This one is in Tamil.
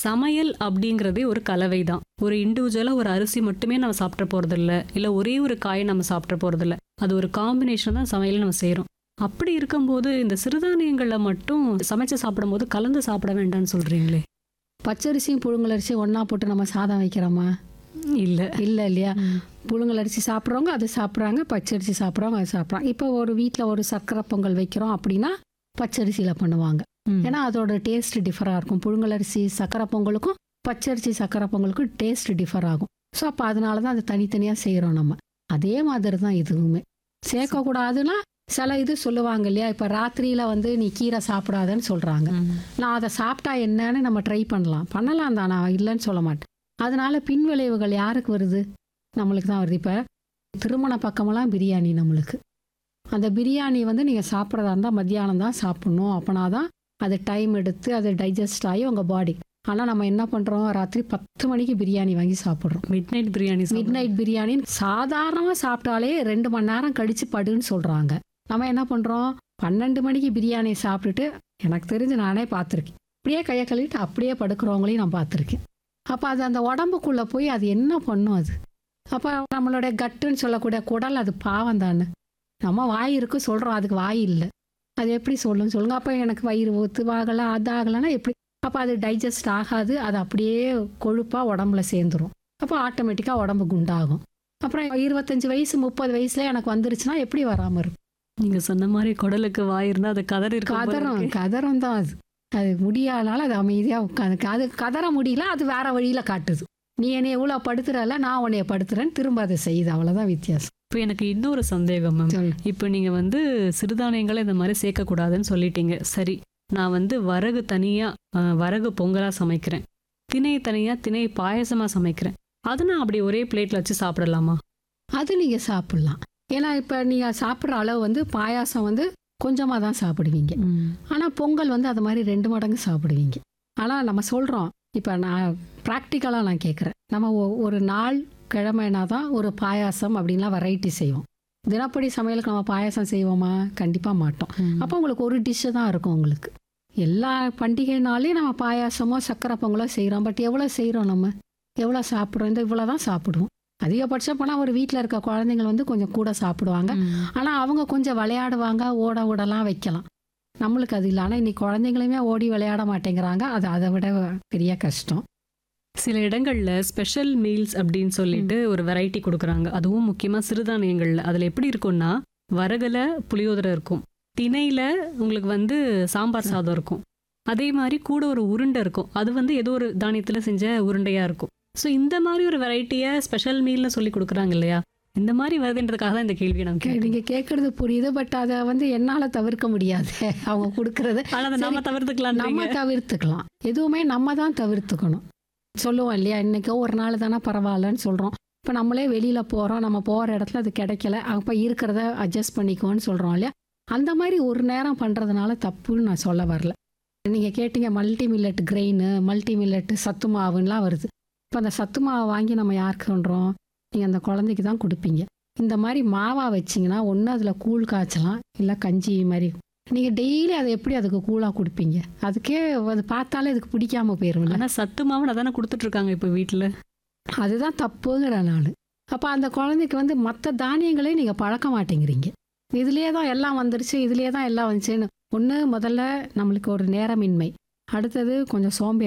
சமையல் அப்படிங்கிறதே ஒரு கலவை தான் ஒரு இண்டிவிஜுவலாக ஒரு அரிசி மட்டுமே நம்ம சாப்பிட போகிறதில்ல இல்லை ஒரே ஒரு காயை நம்ம சாப்பிட போகிறதில்ல அது ஒரு காம்பினேஷன் தான் சமையல் நம்ம செய்கிறோம் அப்படி இருக்கும்போது இந்த சிறுதானியங்களில் மட்டும் சமைச்சு சாப்பிடும்போது கலந்து சாப்பிட வேண்டாம்னு சொல்கிறீங்களே பச்சரிசியும் புழுங்கலரிசியும் ஒன்றா போட்டு நம்ம சாதம் வைக்கிறோமா இல்லை இல்லை இல்லையா புழுங்கலரிசி சாப்பிட்றவங்க அது சாப்பிட்றாங்க பச்சரிசி சாப்பிட்றவங்க அது சாப்பிட்றாங்க இப்போ ஒரு வீட்டில் ஒரு சர்க்கரை பொங்கல் வைக்கிறோம் அப்படின்னா பச்சரிசியில் பண்ணுவாங்க ஏன்னா அதோட டேஸ்ட் டிஃபராக இருக்கும் புழுங்கலரிசி சக்கரை பொங்கலுக்கும் பச்சரிசி சக்கரை பொங்கலுக்கும் டேஸ்ட் டிஃபர் ஆகும் ஸோ அப்போ அதனால தான் அது தனித்தனியாக செய்கிறோம் நம்ம அதே மாதிரி தான் இதுவுமே சேர்க்கக்கூடாதுன்னா சில இது சொல்லுவாங்க இல்லையா இப்போ ராத்திரியில் வந்து நீ கீரை சாப்பிடாதன்னு சொல்கிறாங்க நான் அதை சாப்பிட்டா என்னன்னு நம்ம ட்ரை பண்ணலாம் பண்ணலாம் தான் நான் இல்லைன்னு சொல்ல மாட்டேன் அதனால பின் விளைவுகள் யாருக்கு வருது நம்மளுக்கு தான் வருது இப்போ திருமண பக்கமெல்லாம் பிரியாணி நம்மளுக்கு அந்த பிரியாணி வந்து நீங்கள் சாப்பிட்றதா இருந்தால் மத்தியானம் தான் சாப்பிட்ணும் அப்போனா தான் அது டைம் எடுத்து அது டைஜஸ்ட் ஆகி உங்கள் பாடி ஆனால் நம்ம என்ன பண்ணுறோம் ராத்திரி பத்து மணிக்கு பிரியாணி வாங்கி சாப்பிட்றோம் midnight biryani midnight biryani சாதாரணமாக சாப்பிட்டாலே ரெண்டு மணி நேரம் கழிச்சு படுன்னு சொல்கிறாங்க நம்ம என்ன பண்ணுறோம் பன்னெண்டு மணிக்கு பிரியாணி சாப்பிட்டுட்டு எனக்கு தெரிஞ்சு நானே பார்த்துருக்கேன் அப்படியே கையை கழுவிட்டு அப்படியே படுக்கிறவங்களையும் நான் பார்த்துருக்கேன் அப்போ அது அந்த உடம்புக்குள்ளே போய் அது என்ன பண்ணும் அது அப்போ நம்மளுடைய கட்டுன்னு சொல்லக்கூடிய குடல் அது பாவம் தானே நம்ம வாய் இருக்கு சொல்கிறோம் அதுக்கு வாய் இல்லை அது எப்படி சொல்லும் சொல்லுங்க அப்போ எனக்கு வயிறு ஒத்து ஆகலை அது ஆகலைன்னா எப்படி அப்போ அது டைஜஸ்ட் ஆகாது அது அப்படியே கொழுப்பாக உடம்புல சேர்ந்துரும் அப்போ ஆட்டோமேட்டிக்காக உடம்பு குண்டாகும் அப்புறம் இருபத்தஞ்சு வயசு முப்பது வயசுல எனக்கு வந்துருச்சுன்னா எப்படி வராமல் இருக்கும் நீங்க சொன்ன மாதிரி குடலுக்கு வாய் இருந்தா அது கதறி இருக்கும் போல கதறம் இருக்கு. கதறம் தான் அது அது முடியாதனால அது அமைதியாக உட்காந்து அது கதற முடியல அது வேற வழியில் காட்டுது நீ என்னை எவ்வளோ படுத்துறல நான் உன்னைய படுத்துறேன்னு திரும்ப அதை செய்யுது அவ்வளோதான் வித்தியாசம் இப்போ எனக்கு இன்னொரு சந்தேகம் மேம் சொல்லு இப்போ நீங்க வந்து சிறுதானியங்களை இந்த மாதிரி சேர்க்கக்கூடாதுன்னு சொல்லிட்டீங்க சரி நான் வந்து வரகு தனியா அஹ், வரகு பொங்கலா சமைக்கிறேன் திணை தனியா திணை பாயசமா சமைக்கிறேன் அதை நான் அப்படி ஒரே பிளேட்ல வச்சு சாப்பிடலாமா அது நீங்கள் சாப்பிட்லாம் ஏன்னா இப்போ நீங்கள் சாப்பிட்ற அளவு வந்து பாயாசம் வந்து கொஞ்சமாக தான் சாப்பிடுவீங்க ஆனால் பொங்கல் வந்து அது மாதிரி ரெண்டு மடங்கு சாப்பிடுவீங்க ஆனால் நம்ம சொல்கிறோம் இப்போ நான் ப்ராக்டிக்கலாக நான் கேட்குறேன் நம்ம ஒ- ஒரு நாள் கிழமைனா தான் ஒரு பாயாசம் அப்படின்லாம் வெரைட்டி செய்வோம் தினப்படி சமையலுக்கு நம்ம பாயாசம் செய்வோமா கண்டிப்பாக மாட்டோம் அப்போ உங்களுக்கு ஒரு டிஷ்ஷு தான் இருக்கும் உங்களுக்கு எல்லா பண்டிகைனாலையும் நம்ம பாயாசமோ சக்கரை பொங்கலோ செய்கிறோம் பட் எவ்வளோ செய்கிறோம் நம்ம எவ்வளோ சாப்பிட்றோம் இந்த இவ்வளோ தான் சாப்பிடுவோம் அதிகபட்சம் போனால் ஒரு வீட்டில் இருக்க குழந்தைங்கள் வந்து கொஞ்சம் கூட சாப்பிடுவாங்க ஆனால் அவங்க கொஞ்சம் விளையாடுவாங்க ஓட ஓடலாம் வைக்கலாம் நம்மளுக்கு அது இல்லை ஆனால் இன்னைக்கு குழந்தைங்களுமே ஓடி விளையாட மாட்டேங்கிறாங்க அது அதை விட பெரிய கஷ்டம் சில இடங்கள்ல ஸ்பெஷல் மீல்ஸ் அப்படின்னு சொல்லிட்டு ஒரு வெரைட்டி கொடுக்குறாங்க அதுவும் முக்கியமா சிறுதானியங்கள்ல அதுல எப்படி இருக்கும்னா வரகுல புளியோதரை இருக்கும் திணையில உங்களுக்கு வந்து சாம்பார் சாதம் இருக்கும் அதே மாதிரி கூட ஒரு உருண்டை இருக்கும் அது வந்து ஏதோ ஒரு தானியத்துல செஞ்ச உருண்டையா இருக்கும் ஸோ இந்த மாதிரி ஒரு வெரைட்டியை ஸ்பெஷல் மீல்னு சொல்லி கொடுக்குறாங்க இல்லையா இந்த மாதிரி வருதுன்றதுக்காக தான் இந்த கேள்வியை நான் கேட்டேன் நீங்கள் கேட்குறது புரியுது பட் அதை வந்து என்னால் தவிர்க்க முடியாது அவங்க கொடுக்கறது ஆனா அதை நாம தவிர்த்துக்கலாம் நம்ம தவிர்த்துக்கலாம் எதுவுமே நம்ம தான் தவிர்த்துக்கணும் சொல்லுவோம் இல்லையா இன்னைக்கோ ஒரு நாள் தானே பரவாயில்லன்னு சொல்கிறோம் இப்போ நம்மளே வெளியில் போகிறோம் நம்ம போகிற இடத்துல அது கிடைக்கல அப்போ இருக்கிறத அட்ஜஸ்ட் பண்ணிக்கோன்னு சொல்கிறோம் இல்லையா அந்த மாதிரி ஒரு நேரம் பண்ணுறதுனால தப்புன்னு நான் சொல்ல வரல நீங்கள் கேட்டீங்க multi millet grain multi millet சத்து மாவுன்னெலாம் வருது இப்போ அந்த சத்து மாவை வாங்கி நம்ம யாருக்கு சொல்கிறோம் நீங்கள் அந்த குழந்தைக்கு தான் கொடுப்பீங்க இந்த மாதிரி மாவா வச்சிங்கன்னா ஒன்று அதில் கூழ் காய்ச்சலாம் இல்லை கஞ்சி மாதிரி நீங்கள் டெய்லி அதை எப்படி அதுக்கு கூழாக கொடுப்பீங்க அதுக்கே அது பார்த்தாலே அதுக்கு பிடிக்காம போயிடும்ல ஆனா சத்து மாவு அதானே கொடுத்துட்டு இருக்காங்க இப்போ வீட்டுல அதுதான் தப்புங்கிற நான் அப்போ அந்த குழந்தைக்கு வந்து மற்ற தானியங்களே நீங்கள் பழக்க மாட்டேங்கிறீங்க இதுலேயே தான் எல்லாம் வந்துருச்சு இதுலேயே தான் எல்லாம் வந்துச்சுன்னு ஒன்று முதல்ல நம்மளுக்கு ஒரு நேரமின்மை அடுத்தது கொஞ்சம் சோம்பேறி